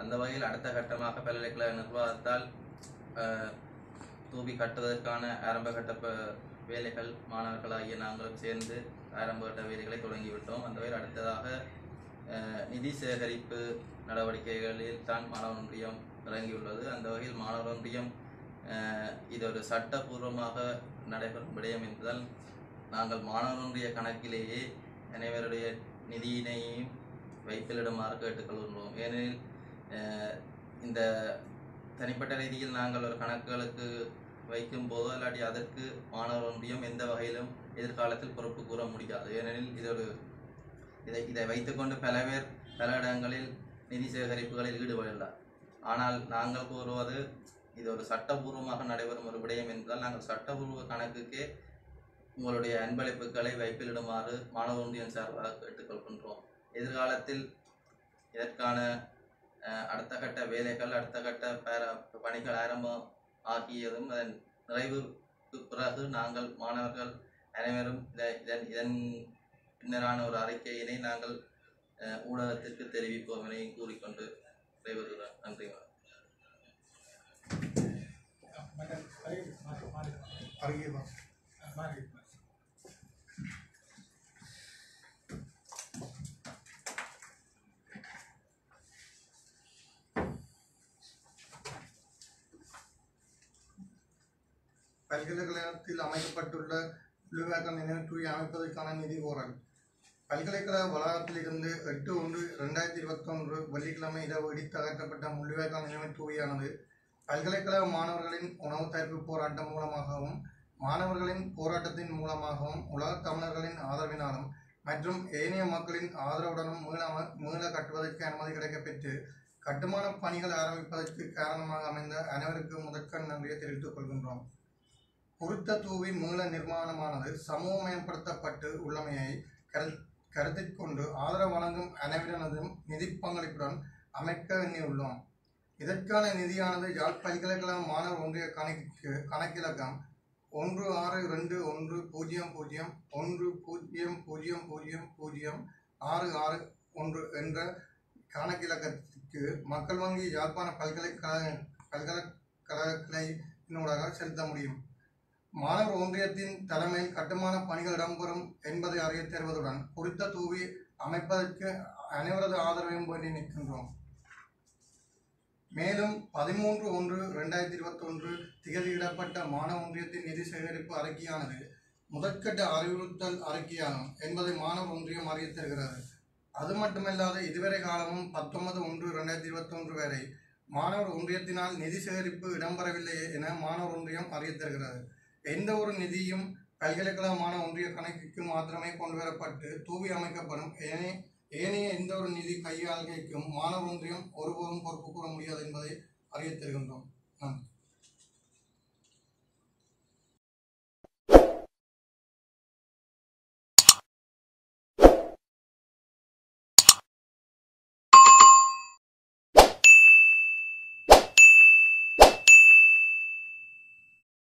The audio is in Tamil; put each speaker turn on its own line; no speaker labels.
அந்த வகையில் அடுத்த கட்டமாக பல்கலைக்கழக நிர்வாகத்தால் அஹ், தூவி கட்டுவதற்கான ஆரம்ப கட்ட ப- வேலைகள் மாணவர்களாகிய நாங்களும் சேர்ந்து ஆரம்ப கட்ட வேலைகளை தொடங்கிவிட்டோம் அந்த வகையில் அடுத்ததாக அஹ், நிதி சேகரிப்பு நடவடிக்கைகளில் தான் மாணவர் ஒன்றியம் இறங்கியுள்ளது அந்த வகையில் மாணவர் ஒன்றியம் அஹ், இது ஒரு சட்டபூர்வமாக நடைபெறும் விடயம் என்பதால் நாங்கள் மாணவர் ஒன்றிய கணக்கிலேயே அனைவருடைய நிதியினையும் வைப்பிலிடுமாறு கேட்டுக்கொள்கின்றோம் ஏனெனில் அஹ், இந்த தனிப்பட்ட ரீதியில் நாங்கள் ஒரு கணக்குகளுக்கு வைக்கும் போதோ இல்லாட்டி அதற்கு மாணவர் ஒன்றியம் எந்த வகையிலும் எதிர்காலத்தில் பொறுப்பு கூற முடியாது ஏனெனில் இது ஒரு இதை இதை வைத்துக்கொண்டு பல பேர் பல இடங்களில் நிதி சேகரிப்புகளில் ஈடுபடலாம் ஆனால் நாங்கள் கூறுவது இது ஒரு சட்டபூர்வமாக நடைபெறும் ஒரு விடயம் என்பதால் நாங்கள் சட்டபூர்வ கணக்குக்கே உங்களுடைய அன்பளிப்புகளை வைப்பிலிடுமாறு மாணவர் ஒன்றியம் சார்பாக கேட்டுக்கொள்கின்றோம் எதிர்காலத்தில் இதற்கான அஹ், அடுத்த கட்ட வேலைகள் அடுத்த கட்ட பேர பணிகள் ஆரம்பம் ஆகியதும் அதன் நிறைவுக்கு பிறகு நாங்கள் மாணவர்கள் அனைவரும் இதை இதன் இதன் பின்னரான ஒரு அறிக்கையினை நாங்கள் அஹ், ஊடகத்திற்கு தெரிவிப்போம் என கூறிக்கொண்டு விடைபெறுகிறேன் நன்றி வணக்கம்.
அறிவிப்பா பல்கலைக்கழகத்தில் அமைக்கப்பட்டுள்ள விழுவாக்க நினைவுத்தூய் அமைப்பதற்கான நிதி கோரல் பல்கலைக்கழக வளாகத்தில் இருந்து எட்டு ஒன்று ரெண்டாயிரத்தி இருபத்தொன்று வெள்ளிக்கிழமை இரவு இடித்து அகற்றப்பட்ட முள்ளிவாய்க்கால் நினைவு தூவியானது பல்கலைக்கழக மாணவர்களின் உணவு தயாரிப்பு போராட்டம் மூலமாகவும் மாணவர்களின் போராட்டத்தின் மூலமாகவும் உலகத் தமிழர்களின் ஆதரவினாலும் மற்றும் ஏனைய மக்களின் ஆதரவுடனும் மீள மீள கட்டுவதற்கு அனுமதி கிடைக்கப்பெற்று கட்டுமான பணிகள் ஆரம்பிப்பதற்கு காரணமாக அமைந்த அனைவருக்கும் முதற்கண் நன்றியை தெரிவித்துக் கொள்கின்றோம் குறித்த தூவின் மீள நிர்மாணமானது சமூகமயப்படுத்தப்பட்டு உள்ளமையை கரு கருத்தில் கொண்டு ஆதரவு வழங்கும் அனைவரினதும் நிதி பங்களிப்புடன் அமைக்க எண்ணியுள்ளோம் இதற்கான நிதியானது யாழ் பல்கலைக்கழக மாணவர் ஒன்றிய கணக்கு கணக்கிலக்கம் ஒன்று ஆறு ரெண்டு ஒன்று பூஜ்ஜியம் பூஜ்ஜியம் ஒன்று பூஜ்ஜியம் பூஜ்ஜியம் பூஜ்ஜியம் பூஜ்ஜியம் ஆறு ஆறு ஒன்று என்ற கணக்கிலக்கத்திற்கு மக்கள் வங்கி யாழ்ப்பாண பல்கலைக்கழக பல்கலைக்கழகத்தினூடாக செலுத்த முடியும் மாணவர் ஒன்றியத்தின் தலைமையில் கட்டுமான பணிகள் இடம்பெறும் என்பதை அறிய தருவதுடன் குறித்த தூவி அமைப்பதற்கு அனைவரது ஆதரவையும் வேண்டி நிற்கின்றோம் மேலும் பதிமூன்று ஒன்று ரெண்டாயிரத்தி இருபத்தொன்று திகதியிடப்பட்ட மாணவ ஒன்றியத்தின் நிதி சேகரிப்பு அறிக்கையானது முதற்கட்ட அறிவுறுத்தல் அறிக்கையாகும் என்பதை மாணவர் ஒன்றியம் அறிய தருகிறது அது மட்டுமல்லாது இதுவரை காலமும் பத்தொன்பது ஒன்று ரெண்டாயிரத்தி இருபத்தொன்று வரை மாணவர் ஒன்றியத்தினால் நிதி சேகரிப்பு இடம்பெறவில்லை என மாணவர் ஒன்றியம் அறிய தருகிறது எந்த ஒரு நிதியும் பல்கலைக்கழக மாணவ ஒன்றிய கணக்குக்கு மாத்திரமே கொண்டு வரப்பட்டு தூவி அமைக்கப்படும் ஏனைய ஏனைய எந்த ஒரு நிதி கையாள்கைக்கும் மாணவ ஒன்றியம் ஒருபோதும் பொறுப்பு கூற முடியாது என்பதை அறிய தருகின்றோம் நன்றி